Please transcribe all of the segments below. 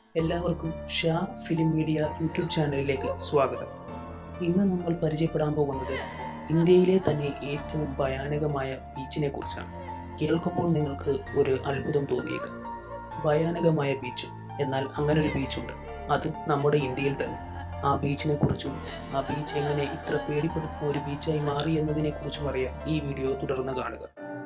എല്ലാവർക്കും Shah film media YouTube ചാനലിലേക്ക് സ്വാഗതം ഇന്ന് നമ്മൾ പരിചയപ്പെടാൻ പോകുന്നത് ഇന്ത്യയിലെ തന്നെ ഏറ്റവും ഭയാനകമായ ബീച്ചിനെ കുറിച്ചാണ് കേൾക്കുമ്പോൾ നിങ്ങൾക്ക് ഒരു അത്ഭുതം തോന്നിയേക്കാം ഭയാനകമായ ബീച്ച് എന്നാൽ അങ്ങനെ ഒരു ബീച്ചുണ്ട് അത് നമ്മുടെ ഇന്ത്യയിൽ തന്നെ ആ ബീച്ചിനെ കുറിച്ചും ആ ബീച്ച് എങ്ങനെ ഇത്ര പേടിപ്പെടുത്തുന്ന ഒരു ബീച്ചായി മാറി എന്നതിനെ കുറിച്ചും അറിയാൻ ഈ വീഡിയോ തുടർന്ന് കാണുക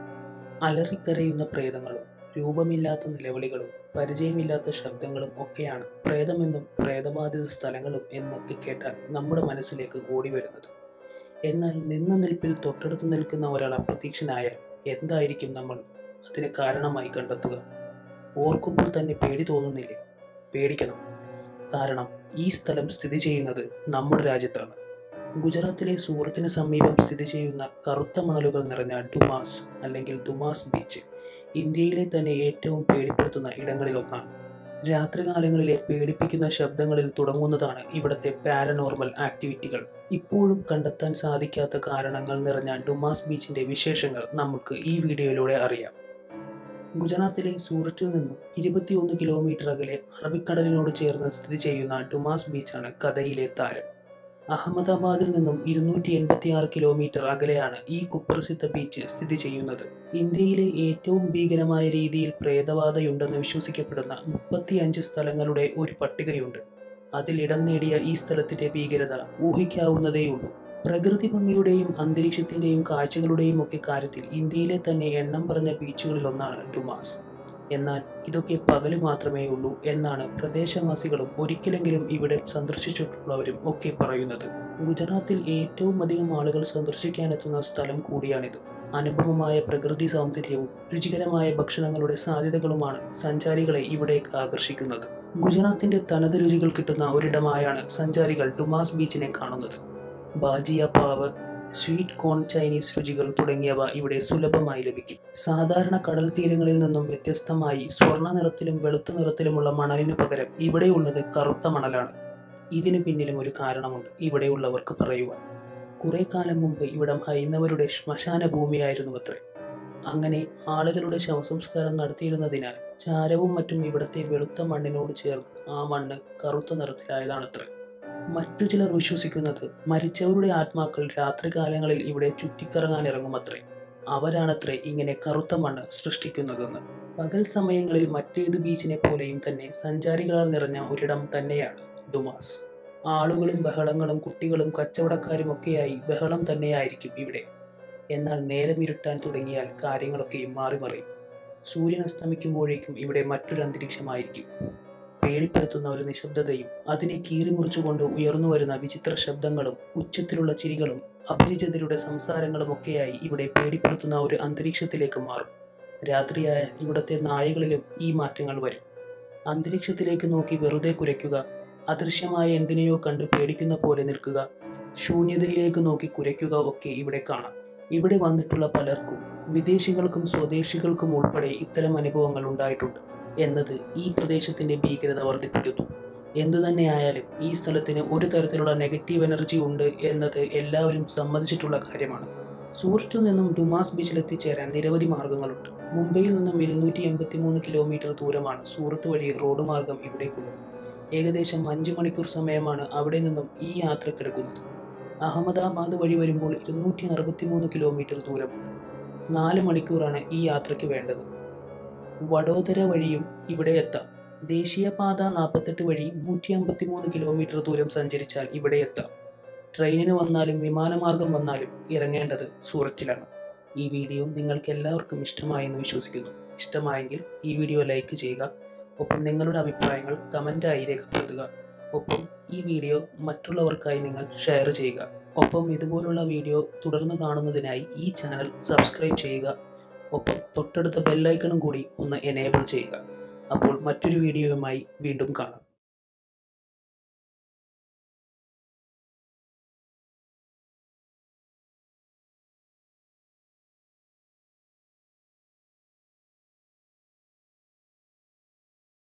അലറിക്കരയുന്ന പ്രേതങ്ങളും രൂപമില്ലാത്ത നിലവിളികളും പരിചയമില്ലാത്ത ശബ്ദങ്ങളും ഒക്കെയാണ് പ്രേതമെന്നും പ്രേതബാധിത സ്ഥലങ്ങളും എന്നൊക്കെ കേട്ടാൽ നമ്മുടെ മനസ്സിലേക്ക് ഓടി വരുന്നത് എന്നാൽ നിന്ന നിൽപ്പിൽ തൊട്ടടുത്ത് നിൽക്കുന്ന ഒരാൾ അപ്രത്യക്ഷനായാൽ എന്തായിരിക്കും നമ്മൾ അതിന് കാരണമായി കണ്ടെത്തുക ഓർക്കുമ്പോൾ തന്നെ പേടി തോന്നുന്നില്ലേ പേടിക്കണം കാരണം ഈ സ്ഥലം സ്ഥിതി ചെയ്യുന്നത് നമ്മുടെ രാജ്യത്താണ് ഗുജറാത്തിലെ സൂറത്തിന് സമീപം സ്ഥിതി ചെയ്യുന്ന കറുത്ത മണലുകൾ നിറഞ്ഞ ഡുമാസ് അല്ലെങ്കിൽ ദുമാസ് ബീച്ച് ഇന്ത്യയിലെ തന്നെ ഏറ്റവും പേടിപ്പെടുത്തുന്ന ഇടങ്ങളിലൊന്നാണ് രാത്രികാലങ്ങളിലെ പേടിപ്പിക്കുന്ന ശബ്ദങ്ങളിൽ തുടങ്ങുന്നതാണ് ഇവിടുത്തെ പാരനോർമൽ ആക്ടിവിറ്റികൾ ഇപ്പോഴും കണ്ടെത്താൻ സാധിക്കാത്ത കാരണങ്ങൾ നിറഞ്ഞ ഡുമാസ് ബീച്ചിന്റെ വിശേഷങ്ങൾ നമുക്ക് ഈ വീഡിയോയിലൂടെ അറിയാം ഗുജറാത്തിലെ സൂററ്റിൽ നിന്നും ഇരുപത്തിയൊന്ന് കിലോമീറ്റർ അകലെ അറബിക്കടലിനോട് ചേർന്ന് സ്ഥിതി ചെയ്യുന്ന ഡുമാസ് ബീച്ചാണ് കഥയിലെ താരം അഹമ്മദാബാദിൽ നിന്നും ഇരുന്നൂറ്റി എൺപത്തി ആറ് കിലോമീറ്റർ അകലെയാണ് ഈ കുപ്രസിദ്ധ ബീച്ച് സ്ഥിതി ചെയ്യുന്നത് ഇന്ത്യയിലെ ഏറ്റവും ഭീകരമായ രീതിയിൽ പ്രേതബാധയുണ്ടെന്ന് വിശ്വസിക്കപ്പെടുന്ന മുപ്പത്തിയഞ്ച് സ്ഥലങ്ങളുടെ ഒരു പട്ടികയുണ്ട് അതിൽ ഇടം നേടിയ ഈ സ്ഥലത്തിന്റെ ഭീകരത ഊഹിക്കാവുന്നതേയുള്ളൂ പ്രകൃതി ഭംഗിയുടെയും അന്തരീക്ഷത്തിന്റെയും കാഴ്ചകളുടെയും ഒക്കെ കാര്യത്തിൽ ഇന്ത്യയിലെ തന്നെ എണ്ണം പറഞ്ഞ ബീച്ചുകളിൽ ഒന്നാണ് ഡുമാസ് എന്നാൽ ഇതൊക്കെ പകല് മാത്രമേ ഉള്ളൂ എന്നാണ് പ്രദേശവാസികളും ഒരിക്കലെങ്കിലും ഇവിടെ സന്ദർശിച്ചിട്ടുള്ളവരും ഒക്കെ പറയുന്നത് ഗുജറാത്തിൽ ഏറ്റവും അധികം ആളുകൾ സന്ദർശിക്കാനെത്തുന്ന സ്ഥലം കൂടിയാണിത് അനുപമമായ പ്രകൃതി സൗന്ദര്യവും രുചികരമായ ഭക്ഷണങ്ങളുടെ സാധ്യതകളുമാണ് സഞ്ചാരികളെ ഇവിടേക്ക് ആകർഷിക്കുന്നത് ഗുജറാത്തിന്റെ തനത് രുചികൾ കിട്ടുന്ന ഒരിടമായാണ് സഞ്ചാരികൾ ഡുമാസ് ബീച്ചിനെ കാണുന്നത് bhajiya pav sweet corn Chinese രുചികൾ തുടങ്ങിയവ ഇവിടെ സുലഭമായി ലഭിക്കും സാധാരണ കടൽ തീരങ്ങളിൽ നിന്നും വ്യത്യസ്തമായി സ്വർണ്ണ നിറത്തിലും വെളുത്ത നിറത്തിലുമുള്ള മണലിനു പകരം ഇവിടെയുള്ളത് കറുത്ത മണലാണ് ഇതിനു പിന്നിലും ഒരു കാരണമുണ്ട് ഇവിടെയുള്ളവർക്ക് പറയുവാൻ കുറെ കാലം മുമ്പ് ഇവിടം ഹൈന്ദവരുടെ ശ്മശാന ഭൂമിയായിരുന്നു അത്രേ അങ്ങനെ ആളുകളുടെ ശവസംസ്കാരം നടത്തിയിരുന്നതിനാൽ ചാരവും മറ്റും ഇവിടത്തെ വെളുത്ത മണ്ണിനോട് ചേർന്ന് ആ മണ്ണ് കറുത്ത നിറത്തിലായതാണത്രേ മറ്റു ചിലർ വിശ്വസിക്കുന്നത് മരിച്ചവരുടെ ആത്മാക്കൾ രാത്രികാലങ്ങളിൽ ഇവിടെ ചുറ്റിക്കറങ്ങാൻ ഇറങ്ങുമത്രേ അവരാണത്രേ ഇങ്ങനെ കറുത്ത മണ്ണ് സൃഷ്ടിക്കുന്നതെന്ന് പകൽ സമയങ്ങളിൽ മറ്റേത് ബീച്ചിനെ പോലെയും തന്നെ സഞ്ചാരികളാൽ നിറഞ്ഞ ഒരിടം തന്നെയാണ് ഡുമാസ് ആളുകളും ബഹളങ്ങളും കുട്ടികളും കച്ചവടക്കാരും ഒക്കെയായി ബഹളം തന്നെയായിരിക്കും ഇവിടെ എന്നാൽ നേരം ഇരുട്ടാൻ തുടങ്ങിയാൽ കാര്യങ്ങളൊക്കെയും മാറി മറിയും സൂര്യൻ അസ്തമിക്കുമ്പോഴേക്കും ഇവിടെ മറ്റൊരു അന്തരീക്ഷമായിരിക്കും പേടിപ്പെടുത്തുന്ന ഒരു നിശബ്ദതയും അതിനെ കീറിമുറിച്ചുകൊണ്ട് ഉയർന്നു വരുന്ന വിചിത്ര ശബ്ദങ്ങളും ഉച്ചത്തിലുള്ള ചിരികളും അപരിചിതരുടെ സംസാരങ്ങളും ഒക്കെയായി ഇവിടെ പേടിപ്പെടുത്തുന്ന ഒരു അന്തരീക്ഷത്തിലേക്ക് മാറും രാത്രിയായ ഇവിടത്തെ നായകളിലും ഈ മാറ്റങ്ങൾ വരും അന്തരീക്ഷത്തിലേക്ക് നോക്കി വെറുതെ കുരയ്ക്കുക അദൃശ്യമായ എന്തിനെയോ കണ്ട് പേടിക്കുന്ന പോലെ നിൽക്കുക ശൂന്യതയിലേക്ക് നോക്കി കുരയ്ക്കുക ഒക്കെ ഇവിടെ കാണാം ഇവിടെ വന്നിട്ടുള്ള പലർക്കും വിദേശികൾക്കും സ്വദേശികൾക്കും ഉൾപ്പെടെ ഇത്തരം അനുഭവങ്ങൾ ഉണ്ടായിട്ടുണ്ട് എന്നത് ഈ പ്രദേശത്തിന്റെ ഭീകരത വർദ്ധിപ്പിക്കുന്നു എന്തു തന്നെയായാലും ഈ സ്ഥലത്തിന് ഒരു തരത്തിലുള്ള നെഗറ്റീവ് എനർജി ഉണ്ട് എന്നത് എല്ലാവരും സമ്മതിച്ചിട്ടുള്ള കാര്യമാണ് സൂററ്റിൽ നിന്നും ഡുമാസ് ബീച്ചിൽ എത്തിച്ചേരാൻ നിരവധി മാർഗങ്ങളുണ്ട് മുംബൈയിൽ നിന്നും ഇരുന്നൂറ്റി എൺപത്തി മൂന്ന് കിലോമീറ്റർ ദൂരമാണ് സൂറത്ത് വഴി റോഡ് മാർഗം ഇവിടേക്കുള്ളത് ഏകദേശം അഞ്ച് മണിക്കൂർ സമയമാണ് അവിടെ നിന്നും ഈ യാത്രക്കെടുക്കുന്നത് അഹമ്മദാബാദ് വഴി വരുമ്പോൾ ഇരുന്നൂറ്റി അറുപത്തി മൂന്ന് കിലോമീറ്റർ ദൂരമുണ്ട് നാല് മണിക്കൂറാണ് ഈ യാത്രയ്ക്ക് വേണ്ടത് വഡോദര വഴിയും ഇവിടെ എത്താം ദേശീയപാത നാൽപ്പത്തെട്ട് വഴി നൂറ്റി അമ്പത്തി മൂന്ന് കിലോമീറ്റർ ദൂരം സഞ്ചരിച്ചാൽ ഇവിടെ എത്താം ട്രെയിനിന് വന്നാലും വിമാനമാർഗം വന്നാലും ഇറങ്ങേണ്ടത് സൂററ്റിലാണ് ഈ വീഡിയോ നിങ്ങൾക്ക് എല്ലാവർക്കും ഇഷ്ടമായെന്ന് വിശ്വസിക്കുന്നു ഇഷ്ടമായെങ്കിൽ ഈ വീഡിയോ ലൈക്ക് ചെയ്യുക ഒപ്പം നിങ്ങളുടെ അഭിപ്രായങ്ങൾ കമൻ്റായി രേഖപ്പെടുത്തുക ഒപ്പം ഈ വീഡിയോ മറ്റുള്ളവർക്കായി നിങ്ങൾ ഷെയർ ചെയ്യുക ഒപ്പം ഇതുപോലുള്ള വീഡിയോ തുടർന്ന് കാണുന്നതിനായി ഈ ചാനൽ സബ്സ്ക്രൈബ് ചെയ്യുക ഒപ്പം തൊട്ടടുത്ത ബെല്ലൈക്കണും കൂടി ഒന്ന് എനേബിൾ ചെയ്യുക അപ്പോൾ മറ്റൊരു വീഡിയോയുമായി വീണ്ടും കാണാം